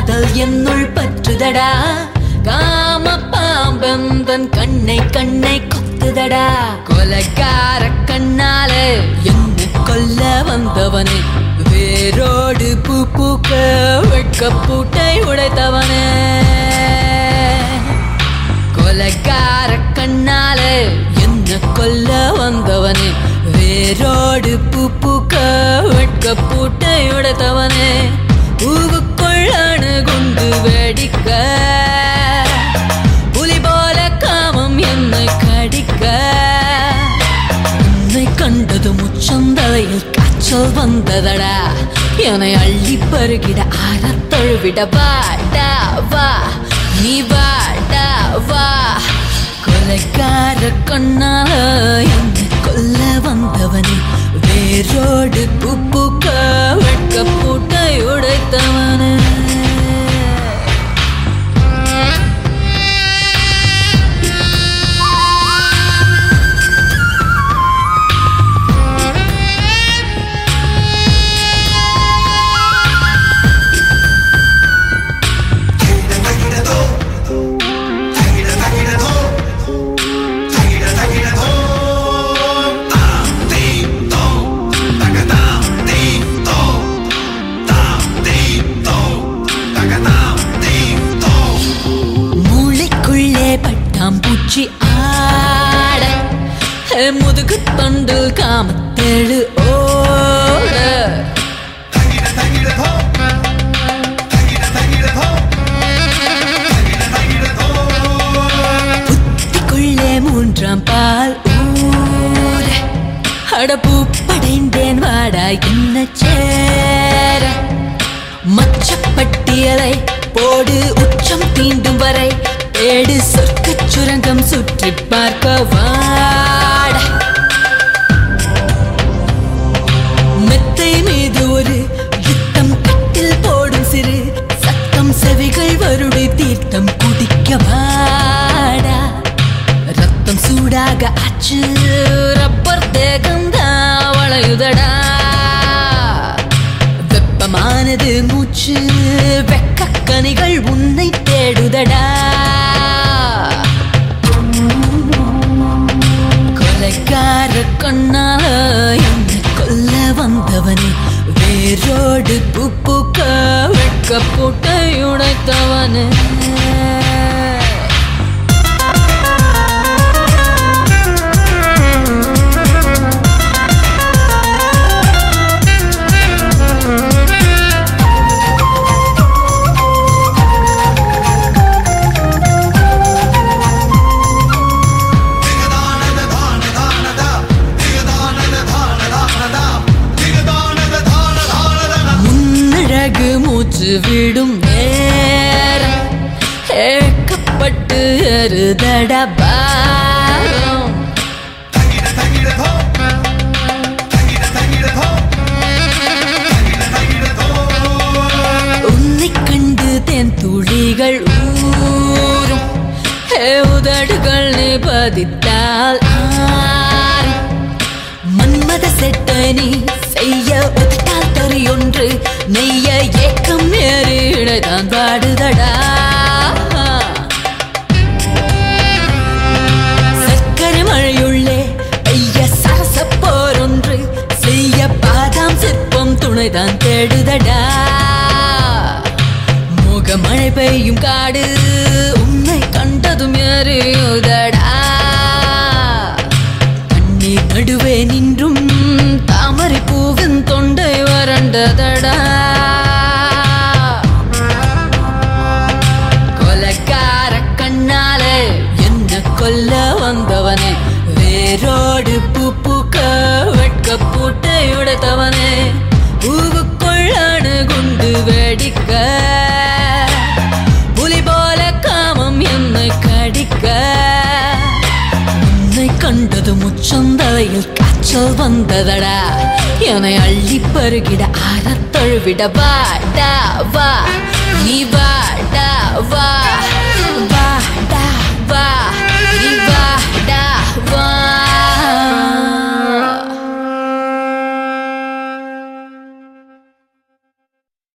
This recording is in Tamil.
காதல் என்னுள் பற்றுதடா காம பாம்பந்தன் கண்ணை கண்ணை கொத்துதடா கொலக்கார கண்ணால என்ன கொல்ல வந்தவனே வேரோடு பூ பூக்க வெட்க பூட்டை உடைத்தவனே கொலக்கார கண்ணால என்ன கொல்ல வந்தவனே வேரோடு பூ பூக்க வெட்க பூட்டை உடைத்தவனே பூவுக்குள் அணுகுண்டு வெடிக்க புலி போல காமம் என்னை கடிக்க உன்னை கண்டது முச்சந்தலையில் காய்ச்சல் வந்ததடா என்னை அள்ளி பருகிட ஆறத் தழுவிட வாடா வா நீ வாடா வா கொலைக்கார கண்ணால என்னை கொல்ல வந்தவனே வேரோடு பூக்க வெட்க பூட்டை உடைத்தவனே மூளைக்குள்ளே பட்டாம்பூச்சி ஆட ஹே, முதுகு தண்டு காமத்தேழு ஓட புத்திக்குள்ளே மூன்றாம் பால் ஊர அடப்பூ படைந்தேன் வாடா என்ன சேர மச்சப்பட்டியலை போடு உச்சம் தீண்டும் வரை ஏடு சொர்க்கச் சுரங்கம் சுற்றி பார்க்க வாட மெத்தை மீது ஒரு யுத்தம் கட்டில் போடும் சிறு சத்தம் செவிகள் வருடி தீர்த்தம் குடிக்க வாடா ரத்தம் சூடாக ஆச்சு ரப்பர் தேகம் தான் வளையுதடா வெப்பமானது மூச்சு வெக்க கனிகள் உன்னை தேடுதடா கொலைக்கார கண்ணால என்னை கொல்ல வந்தவனே வேரோடு பூ பூக்க வெட்க பூட்டை உடைத்தவனே முன்னழகு மூச்சு விடும் நேரம் ஏக்கப்பட்டு எருதட பாரம் உன்னை கண்டு தென் துளிகள் ஊறும் ஏ உதடுகள் நீ பதித்தால் ஆறும் மன்மத செட்டை நீ செய்ய உதட்டால் தறி ஒன்று நெய்ய ஏக்கம் ஏறிடதான் பாடுதடா சர்க்கரை மழையுள்ளே ஐய சரச போரொன்று செய்ய பாதாம் சிற்பம் துணைதான் தேடுதடா முகமழை பெய்யும் காடு உன்னை கண்டதும் எறியுதடா கண்ணீர் நடுவே நின்றும் தாமரை பூவின் தொண்டை வறண்டதடா கொலைக்கார கண்ணாலே என்ன கொல்ல வந்தவனே வேரோடு பூ பூக்க வெட்க பூட்டை உடைத்தவனே பூவுக்குள் அணுகுண்டு வெடிக்க புலி போல காமம் என்னை கடிக்க உன்னை கண்டது முச்சந்தலையில் காய்ச்சல் வந்ததடா என்னை அள்ளி பருகிட ஆறத் தழுவிட வாடா வா நீ வாடா வா